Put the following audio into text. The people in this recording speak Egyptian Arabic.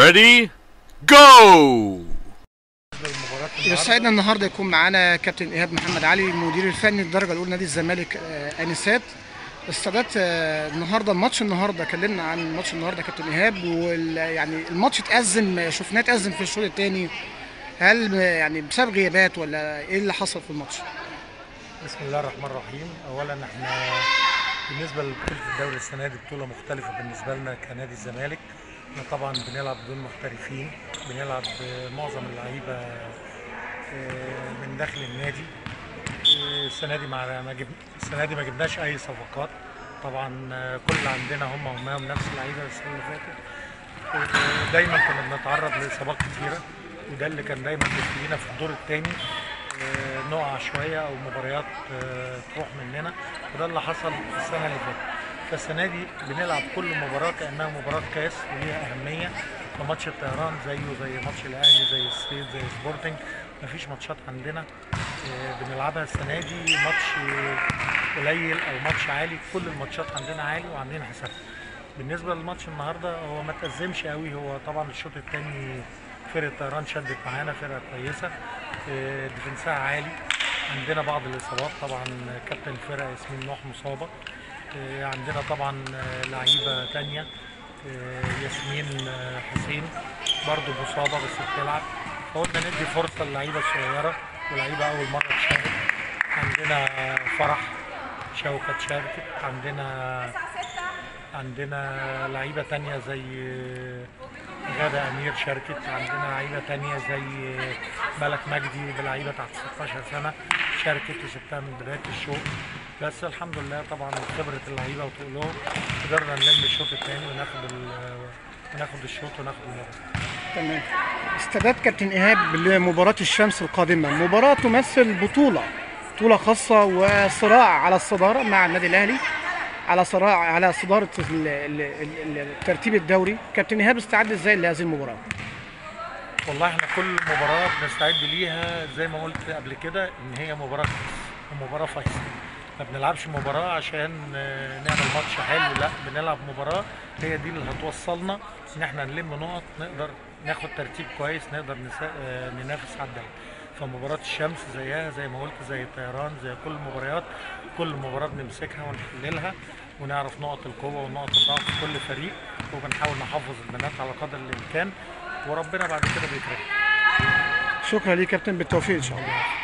Ready? Go! يسعدنا النهارده يكون معانا كابتن ايهاب محمد علي المدير الفني الدرجه الاولى نادي الزمالك آه، انسات استادات آه، النهارده الماتش النهارده كلمنا عن ماتش النهارده كابتن ايهاب وال يعني الماتش اتأزم شفناه اتأزم في الشوط الثاني هل يعني بسبب غيابات ولا ايه اللي حصل في الماتش؟ بسم الله الرحمن الرحيم اولا احنا بالنسبه لبطوله الدوري السنه دي بطوله مختلفه بالنسبه لنا كنادي الزمالك احنا طبعا بنلعب بدون محترفين بنلعب معظم اللعيبه آه، من داخل النادي آه، السنه دي مع ما جب... السنه دي ما جبناش اي صفقات طبعا آه، كل اللي عندنا هم هم نفس اللعيبه السنه اللي فاتت آه، دايما كنا بنتعرض لاصابات كتيره وده اللي كان دايما بيخلينا في الدور الثاني نقع شويه او مباريات آه، تروح مننا وده اللي حصل السنه اللي فاتت فالسنه دي بنلعب كل مباراه كانها مباراه كاس وليها اهميه فماتش الطيران زيه زي ماتش الاهلي زي الصيد زي سبورتنج مفيش ماتشات عندنا آه، بنلعبها السنه دي ماتش آه، قليل او ماتش عالي كل الماتشات عندنا عالي وعاملين حسابها بالنسبه للماتش النهارده هو ما تأزمش قوي هو طبعا الشوط الثاني فرقه طيران شدت معانا فرقه كويسه آه، ديفنسها عالي عندنا بعض الاصابات طبعا كابتن الفرقه ياسمين نوح مصابه آه، عندنا طبعا آه، لعيبه تانية آه، ياسمين آه، حسين برضو مصابه بس بتلعب فقلنا ندي فرصه للعيبه الصغيره ولعيبه اول مره تشارك عندنا فرح شوكة شاركت عندنا عندنا لعيبة تانية زي غادة أمير شاركت عندنا لعيبة تانية زي ملك مجدي بلعيبة تحت 16 سنة شاركت وسبتها من بداية الشوط بس الحمد لله طبعا خبرة اللعيبة وتقولهم قدرنا نلم الشوط الثاني وناخد ال- وناخد الشوط وناخد المباراة تمام استادات كابتن ايهاب لمباراه الشمس القادمه مباراه تمثل بطوله بطوله خاصه وصراع على الصداره مع النادي الاهلي على صراع على صداره ال- ال- ال- الترتيب الدوري كابتن ايهاب استعد ازاي لهذه المباراه والله احنا كل مباراة بنستعد ليها زي ما قلت قبل كده ان هي مباراة كاس ومباراة فيصل ما بنلعبش مباراة عشان آه، نعمل ماتش حلو لا بنلعب مباراة هي دي اللي هتوصلنا ان احنا نلم نقط نقدر ناخد ترتيب كويس نقدر نسا... آه، ننافس على الدوري فمباراة الشمس زيها زي ما قلت زي الطيران زي كل المباريات كل مباراة بنمسكها ونحللها ونعرف نقط القوة ونقط الضعف في كل فريق وبنحاول نحفظ البنات على قدر الامكان وربنا بعد كده بيكرمنا شكرا ليك كابتن بالتوفيق ان شاء الله